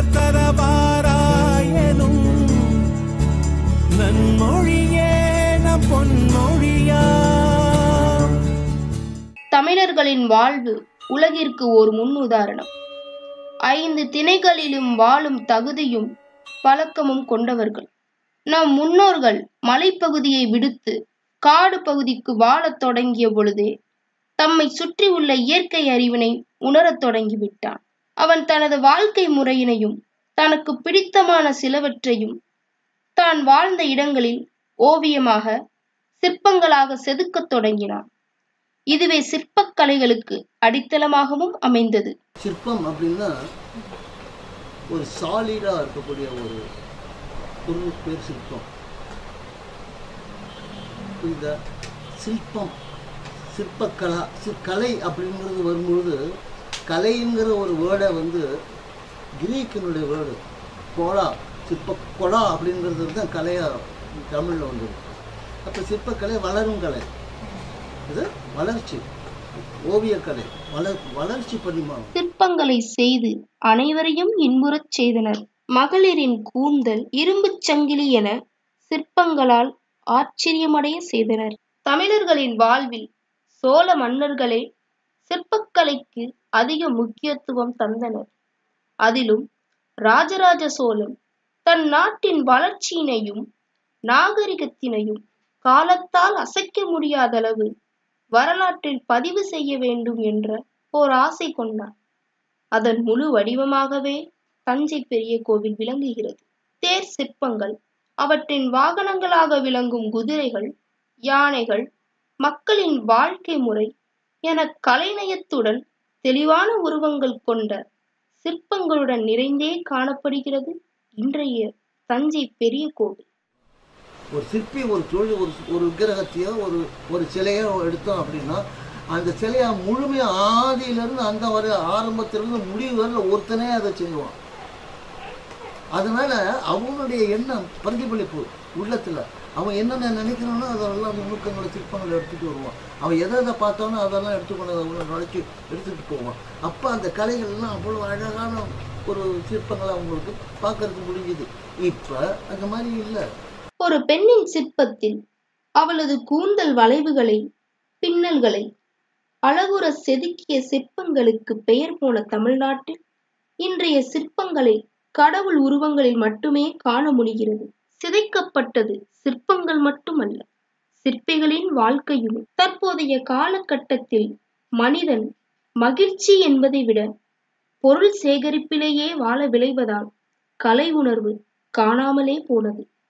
மலர் தரவாராயனும் நன்மொழியே நம் பொன்மொழியா தமிழர்களின் வாழ்வு உலகிற்கு ஒரு முன் உதாரணம் ஐந்து திணைகளிலும் வாழும் தகுதியும் பழக்கமும் கொண்டவர்கள் நம் முன்னோர்கள் மலைப்பகுதியை விடுத்து காடு பகுதிக்கு வாழத் தொடங்கிய பொழுதே தம்மை சுற்றி உள்ள இயற்கை அறிவினை உணரத் தொடங்கிவிட்டான் அவன் தனது வாழ்க்கை முறையினையும் தனக்கு பிடித்தமான சிலவற்றையும் தான் வாழ்ந்த இடங்களில் ஓவியமாக சிற்பங்களாக செதுக்கத் தொடங்கினான் இதுவே சிற்பக் கலைகளுக்கு அடித்தளமாகவும் அமைந்தது சிற்பம் அப்படின்னா ஒரு சாலிடாக இருக்கக்கூடிய ஒரு பொருள் பேர் சிற்பம் இந்த சிற்பம் சிற்பக்கலா சி கலை அப்படிங்கிறது வரும்பொழுது கலைங்கிற ஒரு வேர்டை வந்து கிரீக்கினுடைய வேர்டு கோலா சிற்ப கொலா அப்படிங்கிறது தான் கலையாக தமிழில் வந்தது அப்போ சிற்பக்கலை வளரும் கலை இது வளர்ச்சி ஓவியக்கலை வளர் வளர்ச்சி பரிமாணம் சிற்பங்களை செய்து அனைவரையும் இன்புறச் செய்தனர் மகளிரின் கூந்தல் இரும்புச் சங்கிலி என சிற்பங்களால் ஆச்சரியமடைய செய்தனர் தமிழர்களின் வாழ்வில் சோழ மன்னர்களே சிற்பக்கலைக்கு அதிக முக்கியத்துவம் தந்தனர் அதிலும் ராஜராஜ சோழன் தன் நாட்டின் வளர்ச்சியினையும் நாகரிகத்தினையும் காலத்தால் அசைக்க முடியாத அளவு வரலாற்றில் பதிவு செய்ய வேண்டும் என்ற ஓர் ஆசை கொண்டார் அதன் முழு வடிவமாகவே தஞ்சை பெரிய கோவில் விளங்குகிறது தேர் சிற்பங்கள் அவற்றின் வாகனங்களாக விளங்கும் குதிரைகள் யானைகள் மக்களின் வாழ்க்கை முறை என கலைநயத்துடன் தெளிவான உருவங்கள் கொண்ட சிற்பங்களுடன் நிறைந்தே காணப்படுகிறது இன்றைய தஞ்சை பெரிய கோவில் ஒரு சிற்பி ஒரு தொழில் ஒரு ஒரு விக்கிரகத்தையோ ஒரு ஒரு சிலையோ எடுத்தோம் அப்படின்னா அந்த சிலையை முழுமையாக ஆதியிலேருந்து அந்த வரை ஆரம்பத்திலிருந்து முடிவு வரல ஒருத்தனே அதை செய்வான் அதனால அவனுடைய எண்ணம் பிரதிபலிப்பு உள்ளத்தில் அவன் என்னென்ன நினைக்கிறானோ அதெல்லாம் நுணுக்கங்களை சிற்பங்களை எடுத்துகிட்டு வருவான் அவன் எதை எதை பார்த்தானோ அதெல்லாம் எடுத்துக்கொண்டு அதை உள்ள நுழைச்சி எடுத்துகிட்டு போவான் அப்போ அந்த கலைகள்லாம் அவ்வளோ அழகான ஒரு சிற்பங்களை அவங்களுக்கு பார்க்கறதுக்கு முடிஞ்சுது இப்போ அந்த மாதிரி இல்லை ஒரு பெண்ணின் சிற்பத்தில் அவளது கூந்தல் வளைவுகளை பின்னல்களை அழகுற செதுக்கிய சிற்பங்களுக்கு பெயர் போன தமிழ்நாட்டில் இன்றைய சிற்பங்களை கடவுள் உருவங்களில் மட்டுமே காண முடிகிறது சிதைக்கப்பட்டது சிற்பங்கள் மட்டுமல்ல சிற்பிகளின் வாழ்க்கையுமே தற்போதைய காலகட்டத்தில் மனிதன் மகிழ்ச்சி என்பதை விட பொருள் சேகரிப்பிலேயே வாழ விளைவதால் கலை உணர்வு காணாமலே போனது